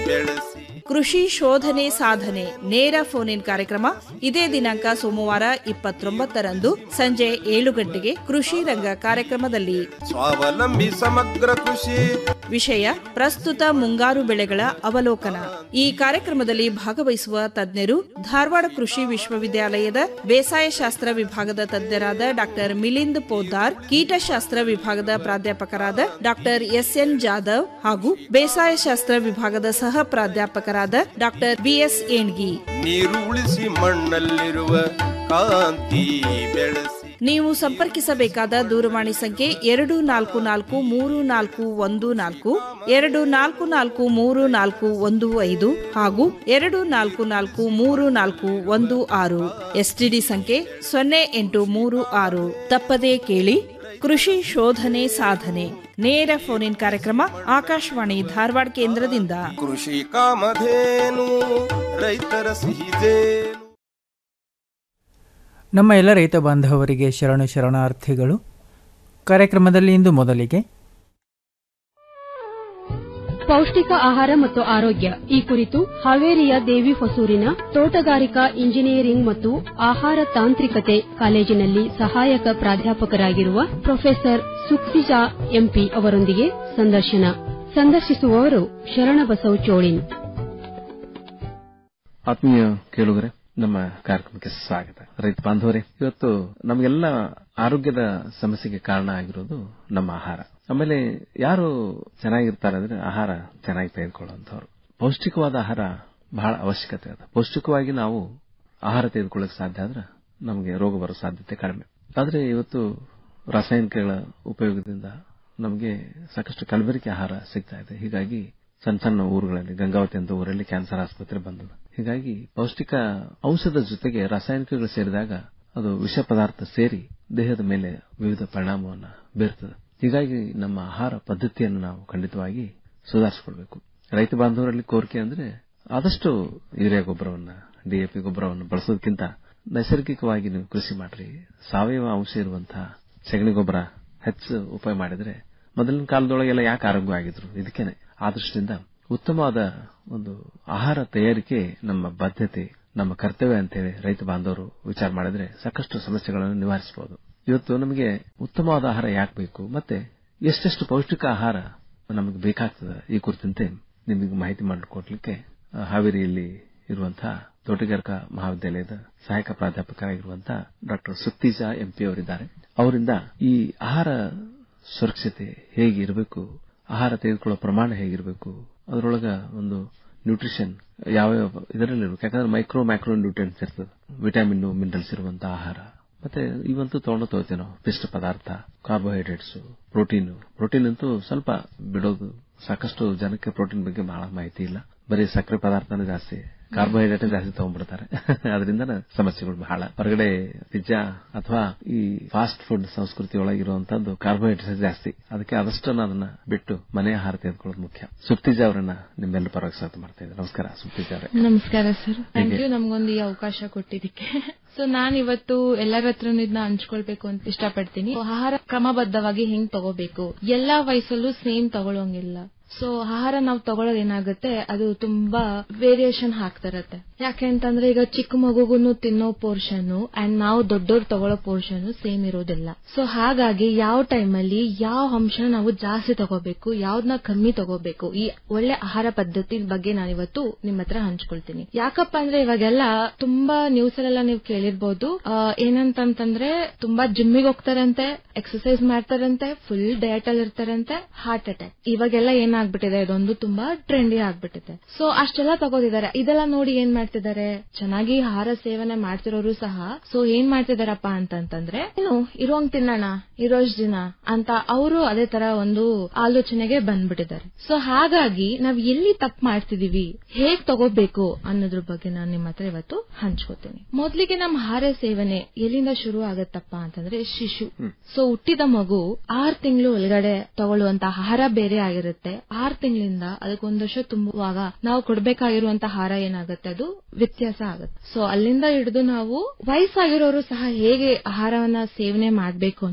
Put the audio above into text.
ಬೆಳೆಸಿ ಕೃಷಿ ಶೋಧನೆ ಸಾಧನೆ ನೇರ ಫೋನ್ ಇನ್ ಕಾರ್ಯಕ್ರಮ ಇದೇ ದಿನಾಂಕ ಸೋಮವಾರ ಇಪ್ಪತ್ತೊಂಬತ್ತರಂದು ಸಂಜೆ ಏಳು ಗಂಟೆಗೆ ಕೃಷಿ ರಂಗ ಕಾರ್ಯಕ್ರಮದಲ್ಲಿ ಸ್ವಾವಲಂಬಿ ಸಮಗ್ರ ಕೃಷಿ ವಿಷಯ ಪ್ರಸ್ತುತ ಮುಂಗಾರು ಬೆಳೆಗಳ ಅವಲೋಕನ ಈ ಕಾರ್ಯಕ್ರಮದಲ್ಲಿ ಭಾಗವಹಿಸುವ ತಜ್ಞರು ಧಾರವಾಡ ಕೃಷಿ ವಿಶ್ವವಿದ್ಯಾಲಯದ ಬೇಸಾಯ ಶಾಸ್ತ್ರ ವಿಭಾಗದ ತಜ್ಞರಾದ ಡಾಕ್ಟರ್ ಮಿಲಿಂದ್ ಪೋದ್ದಾರ್ ಕೀಟಶಾಸ್ತ್ರ ವಿಭಾಗದ ಪ್ರಾಧ್ಯಾಪಕರಾದ ಡಾಕ್ಟರ್ ಎಸ್ಎನ್ ಜಾಧವ್ ಹಾಗೂ ಬೇಸಾಯ ಶಾಸ್ತ್ರ ವಿಭಾಗದ ಸಹ ಪ್ರಾಧ್ಯಾಪಕರಾದ ಡಾಕ್ಟರ್ ಬಿಎಸ್ ಏಣ್ಗಿ ನೀರು ಉಳಿಸಿ ಮಣ್ಣಲ್ಲಿರುವ ಕಾಂತಿ ಬೆಳೆಸಿ ನೀವು ಸಂಪರ್ಕಿಸಬೇಕಾದ ದೂರವಾಣಿ ಸಂಖ್ಯೆ ಎರಡು ನಾಲ್ಕು ನಾಲ್ಕು ಮೂರು ನಾಲ್ಕು ಒಂದು ನಾಲ್ಕು ಎರಡು ನಾಲ್ಕು ನಾಲ್ಕು ಮೂರು ನಾಲ್ಕು ಒಂದು ಐದು ಹಾಗೂ ಎರಡು ನಾಲ್ಕು ನಾಲ್ಕು ಮೂರು ನಾಲ್ಕು ಒಂದು ಆರು ಎಸ್ಟಿಡಿ ಸಂಖ್ಯೆ ಸೊನ್ನೆ ಎಂಟು ಮೂರು ಆರು ತಪ್ಪದೇ ಕೇಳಿ ಕೃಷಿ ಶೋಧನೆ ಸಾಧನೆ ನೇರ ಫೋನ್ ಇನ್ ಕಾರ್ಯಕ್ರಮ ಆಕಾಶವಾಣಿ ಧಾರವಾಡ ಕೇಂದ್ರದಿಂದ ಕೃಷಿ ಕಾಮಧೇನು ರೈತರ ಸಿಹಿದೇನು ನಮ್ಮ ಎಲ್ಲ ರೈತ ಬಾಂಧವರಿಗೆ ಶರಣು ಶರಣಾರ್ಥಿಗಳು ಕಾರ್ಯಕ್ರಮದಲ್ಲಿ ಇಂದು ಮೊದಲಿಗೆ ಪೌಷ್ಟಿಕ ಆಹಾರ ಮತ್ತು ಆರೋಗ್ಯ ಈ ಕುರಿತು ಹಾವೇರಿಯ ದೇವಿ ಹೊಸೂರಿನ ತೋಟಗಾರಿಕಾ ಇಂಜಿನಿಯರಿಂಗ್ ಮತ್ತು ಆಹಾರ ತಾಂತ್ರಿಕತೆ ಕಾಲೇಜಿನಲ್ಲಿ ಸಹಾಯಕ ಪ್ರಾಧ್ಯಾಪಕರಾಗಿರುವ ಪ್ರೊಫೆಸರ್ ಸುಕ್ಸಿಜಾ ಎಂಪಿ ಅವರೊಂದಿಗೆ ಸಂದರ್ಶನ ಸಂದರ್ಶಿಸುವವರು ಶರಣಬಸವ ಚೋಳಿನ್ ಆತ್ಮೀಯ ಕೇಳುಗರೆ ನಮ್ಮ ಕಾರ್ಯಕ್ರಮಕ್ಕೆ ಸ್ವಾಗತ ರೈತ ಬಾಂಧವರೇ ಇವತ್ತು ನಮಗೆಲ್ಲ ಆರೋಗ್ಯದ ಸಮಸ್ಯೆಗೆ ಕಾರಣ ಆಗಿರೋದು ನಮ್ಮ ಆಹಾರ ಆಮೇಲೆ ಯಾರು ಚೆನ್ನಾಗಿರ್ತಾರೆ ಅಂದ್ರೆ ಆಹಾರ ಚೆನ್ನಾಗಿ ತೆಗೆದುಕೊಳ್ಳುವಂಥವ್ರು ಪೌಷ್ಟಿಕವಾದ ಆಹಾರ ಬಹಳ ಅವಶ್ಯಕತೆ ಅದ ಪೌಷ್ಟಿಕವಾಗಿ ನಾವು ಆಹಾರ ತೆಗೆದುಕೊಳ್ಳಕ್ಕೆ ಸಾಧ್ಯ ಆದ್ರೆ ನಮಗೆ ರೋಗ ಬರೋ ಸಾಧ್ಯತೆ ಕಡಿಮೆ ಆದ್ರೆ ಇವತ್ತು ರಾಸಾಯನಿಕಗಳ ಉಪಯೋಗದಿಂದ ನಮಗೆ ಸಾಕಷ್ಟು ಕಲಬೆರಕೆ ಆಹಾರ ಸಿಗ್ತಾ ಇದೆ ಹೀಗಾಗಿ ಸಣ್ಣ ಸಣ್ಣ ಊರುಗಳಲ್ಲಿ ಗಂಗಾವತಿ ಅಂತ ಊರಲ್ಲಿ ಕ್ಯಾನ್ಸರ್ ಆಸ್ಪತ್ರೆ ಬಂದದ ಹೀಗಾಗಿ ಪೌಷ್ಟಿಕ ಔಷಧದ ಜೊತೆಗೆ ರಾಸಾಯನಿಕಗಳು ಸೇರಿದಾಗ ಅದು ವಿಷ ಪದಾರ್ಥ ಸೇರಿ ದೇಹದ ಮೇಲೆ ವಿವಿಧ ಪರಿಣಾಮವನ್ನು ಬೀರ್ತದೆ ಹೀಗಾಗಿ ನಮ್ಮ ಆಹಾರ ಪದ್ಧತಿಯನ್ನು ನಾವು ಖಂಡಿತವಾಗಿ ಸುಧಾರಿಸಿಕೊಳ್ಬೇಕು ರೈತ ಬಾಂಧವರಲ್ಲಿ ಕೋರಿಕೆ ಅಂದ್ರೆ ಆದಷ್ಟು ಯೂರಿಯಾ ಗೊಬ್ಬರವನ್ನ ಡಿಎಪಿ ಗೊಬ್ಬರವನ್ನು ಬಳಸೋದಕ್ಕಿಂತ ನೈಸರ್ಗಿಕವಾಗಿ ನೀವು ಕೃಷಿ ಮಾಡ್ರಿ ಸಾವಯವ ಅಂಶ ಇರುವಂತಹ ಸಗಣಿ ಗೊಬ್ಬರ ಹೆಚ್ಚು ಉಪಯೋಗ ಮಾಡಿದ್ರೆ ಮೊದಲಿನ ಕಾಲದೊಳಗೆಲ್ಲ ಯಾಕೆ ಆರೋಗ್ಯ ಆಗಿದ್ರು ಇದಕ್ಕೇನೆ ಆ ದೃಷ್ಟಿಯಿಂದ ಉತ್ತಮವಾದ ಒಂದು ಆಹಾರ ತಯಾರಿಕೆ ನಮ್ಮ ಬದ್ಧತೆ ನಮ್ಮ ಕರ್ತವ್ಯ ಅಂತೇಳಿ ರೈತ ಬಾಂಧವರು ವಿಚಾರ ಮಾಡಿದ್ರೆ ಸಾಕಷ್ಟು ಸಮಸ್ಯೆಗಳನ್ನು ನಿವಾರಿಸಬಹುದು ಇವತ್ತು ನಮಗೆ ಉತ್ತಮವಾದ ಆಹಾರ ಯಾಕೆ ಬೇಕು ಮತ್ತೆ ಎಷ್ಟೆಷ್ಟು ಪೌಷ್ಟಿಕ ಆಹಾರ ನಮಗೆ ಬೇಕಾಗ್ತದೆ ಈ ಕುರಿತಂತೆ ನಿಮಗೆ ಮಾಹಿತಿ ಮಾಡಿಕೊಡ್ಲಿಕ್ಕೆ ಆ, ಹಾವೇರಿಯಲ್ಲಿ ಇರುವಂತಹ ತೋಟಗಾರಿಕಾ ಮಹಾವಿದ್ಯಾಲಯದ ಸಹಾಯಕ ಪ್ರಾಧ್ಯಾಪಕರಾಗಿರುವಂತಹ ಡಾಕ್ಟರ್ ಸುತ್ತೀಜಾ ಎಂಪಿ ಅವರಿದ್ದಾರೆ ಅವರಿಂದ ಈ ಆಹಾರ ಸುರಕ್ಷತೆ ಹೇಗಿರಬೇಕು ಆಹಾರ ತೆಗೆದುಕೊಳ್ಳೋ ಪ್ರಮಾಣ ಹೇಗಿರಬೇಕು ಅದರೊಳಗ ಒಂದು ನ್ಯೂಟ್ರಿಷನ್ ಯಾವ ಇದರಲ್ಲಿ ಇರಬೇಕು ಯಾಕಂದ್ರೆ ಮೈಕ್ರೋ ಮ್ಯಾಕ್ರೋ ನ್ಯೂಟ್ರಿಯನ್ಸ್ ಇರ್ತದೆ ವಿಟಮಿನ್ ಮಿನರಲ್ಸ್ ಇರುವಂತಹ ಆಹಾರ ಮತ್ತೆ ಇವಂತೂ ತಗೊಂಡು ತಗೋತೀವಿ ನಾವು ಪಿಷ್ಟ ಪದಾರ್ಥ ಕಾರ್ಬೋಹೈಡ್ರೇಟ್ಸ್ ಪ್ರೋಟೀನ್ ಪ್ರೋಟೀನ್ ಅಂತೂ ಸ್ವಲ್ಪ ಬಿಡೋದು ಸಾಕಷ್ಟು ಜನಕ್ಕೆ ಪ್ರೋಟೀನ್ ಬಗ್ಗೆ ಬಹಳ ಮಾಹಿತಿ ಇಲ್ಲ ಬರೀ ಸಕ್ಕರೆ ಪದಾರ್ಥನೇ ಜಾಸ್ತಿ ಕಾರ್ಬೋಹೈಡ್ರೇಟ್ ಜಾಸ್ತಿ ತಗೊಂಡ್ಬಿಡ್ತಾರೆ ಅದರಿಂದ ಸಮಸ್ಯೆಗಳು ಬಹಳ ಹೊರಗಡೆ ಪಿಜ್ಜಾ ಅಥವಾ ಈ ಫಾಸ್ಟ್ ಫುಡ್ ಸಂಸ್ಕೃತಿ ಒಳಗಿರುವಂತದ್ದು ಕಾರ್ಬೋಹೈಡ್ರೇಟ್ಸ್ ಜಾಸ್ತಿ ಅದಕ್ಕೆ ಆದಷ್ಟು ಅದನ್ನ ಬಿಟ್ಟು ಮನೆ ಆಹಾರ ತೆಗೆದುಕೊಳ್ಳೋದು ಮುಖ್ಯ ಸುಪ್ತಿಜ ಅವರನ್ನ ನಿಮ್ಮೆಲ್ಲ ಪರವಾಗಿ ಸ್ವಾಗತ ಮಾಡ್ತಾ ಇದ್ದಾರೆ ನಮಸ್ಕಾರ ಸುಪ್ತಿಜ ಅವರೇ ನಮಸ್ಕಾರ ಸರ್ ಥ್ಯಾಂಕ್ ಯು ನಮ್ಗೊಂದು ಈ ಅವಕಾಶ ಕೊಟ್ಟಿದ್ದಕ್ಕೆ ಸೊ ನಾನ್ ಇವತ್ತು ಎಲ್ಲರ ಹತ್ರನೂ ಇದನ್ನ ಹಂಚ್ಕೊಳ್ಬೇಕು ಅಂತ ಇಷ್ಟಪಡ್ತೀನಿ ಆಹಾರ ಕ್ರಮಬದ್ಧವಾಗಿ ಹೆಂಗ್ ತಗೋಬೇಕು ಎಲ್ಲಾ ವಯಸ್ಸಲ್ಲೂ ಸೇಮ್ ತಗೊಳ್ಳೋಂಗಿಲ್ಲ ಸೊ ಆಹಾರ ನಾವು ತಗೊಳ್ಳೋದು ಏನಾಗುತ್ತೆ ಅದು ತುಂಬಾ ವೇರಿಯೇಷನ್ ಆಗ್ತಿರತ್ತೆ ಯಾಕೆ ಅಂತಂದ್ರೆ ಈಗ ಚಿಕ್ಕ ಮಗುಗುನು ತಿನ್ನೋ ಪೋರ್ಷನ್ ಅಂಡ್ ನಾವು ದೊಡ್ಡೋರ್ ತಗೊಳ್ಳೋ ಪೋರ್ಷನ್ ಸೇಮ್ ಇರೋದಿಲ್ಲ ಸೊ ಹಾಗಾಗಿ ಯಾವ ಟೈಮಲ್ಲಿ ಯಾವ ಅಂಶ ನಾವು ಜಾಸ್ತಿ ತಗೋಬೇಕು ಯಾವ್ದನ್ನ ಕಮ್ಮಿ ತಗೋಬೇಕು ಈ ಒಳ್ಳೆ ಆಹಾರ ಪದ್ಧತಿ ಬಗ್ಗೆ ನಾನು ಇವತ್ತು ನಿಮ್ಮ ಹತ್ರ ಹಂಚ್ಕೊಳ್ತೀನಿ ಯಾಕಪ್ಪ ಅಂದ್ರೆ ಇವಾಗೆಲ್ಲ ತುಂಬಾ ನ್ಯೂಸ್ ಅಲ್ಲೆಲ್ಲ ನೀವು ಕೇಳಿರ್ಬೋದು ಆ, ಏನಂತಂತಂದ್ರೆ ತುಂಬಾ ಜಿಮ್ಮಿಗೆ ಹೋಗ್ತಾರಂತೆ ಎಕ್ಸರ್ಸೈಸ್ ಮಾಡ್ತಾರಂತೆ ಫುಲ್ ಡಯಟ್ ಅಲ್ಲಿ ಇರ್ತಾರಂತೆ ಹಾರ್ಟ್ ಅಟ್ಯಾಕ್ ಇವಾಗೆಲ್ಲ ಏನಾಗ್ಬಿಟ್ಟಿದೆ ಇದೊಂದು ತುಂಬಾ ಟ್ರೆಂಡಿ ಆಗ್ಬಿಟ್ಟಿದೆ ಸೊ ಅಷ್ಟೆಲ್ಲ ತಗೋದಿದ್ದಾರೆ ಇದೆಲ್ಲ ನೋಡಿ ಏನ್ ಮಾಡ್ತಿದ್ದಾರೆ ಚೆನ್ನಾಗಿ ಆಹಾರ ಸೇವನೆ ಮಾಡ್ತಿರೋರು ಸಹ ಸೊ ಏನ್ ಮಾಡ್ತಿದಾರಪ್ಪ ಅಂತಂತಂದ್ರೆ ಏನು ಇರೋಂಗ್ ತಿನ್ನೋಣ ಇರೋಷ್ಟು ದಿನ ಅಂತ ಅವರು ಅದೇ ತರ ಒಂದು ಆಲೋಚನೆಗೆ ಬಂದ್ಬಿಟ್ಟಿದ್ದಾರೆ ಸೊ ಹಾಗಾಗಿ ನಾವ್ ಎಲ್ಲಿ ತಪ್ಪು ಮಾಡ್ತಿದೀವಿ ಹೇಗ್ ತಗೋಬೇಕು ಅನ್ನೋದ್ರ ಬಗ್ಗೆ ನಾನು ನಿಮ್ಮ ಹತ್ರ ಇವತ್ತು ಹಂಚ್ಕೋತೀನಿ ಮೊದ್ಲಿಗೆ ನಮ್ಮ ಆಹಾರ ಸೇವನೆ ಎಲ್ಲಿಂದ ಶುರು ಆಗತ್ತಪ್ಪ ಅಂತಂದ್ರೆ ಶಿಶು ಸೊ ಹುಟ್ಟಿದ ಮಗು ಆರ್ ತಿಂಗಳು ಒಳಗಡೆ ತಗೊಳ್ಳುವಂತ ಆಹಾರ ಬೇರೆ ಆಗಿರುತ್ತೆ ಆರ್ ತಿಂಗಳಿಂದ ಅದಕ್ಕೊಂದು ವರ್ಷ ತುಂಬುವಾಗ ನಾವು ಕೊಡ್ಬೇಕಾಗಿರುವಂತ ಆಹಾರ ಏನಾಗುತ್ತೆ ಅದು ವ್ಯತ್ಯಾಸ ಆಗುತ್ತೆ ಸೊ ಅಲ್ಲಿಂದ ಹಿಡಿದು ನಾವು ವಯಸ್ಸಾಗಿರೋರು ಸಹ ಹೇಗೆ ಆಹಾರವನ್ನ ಸೇವನೆ ಮಾಡಬೇಕು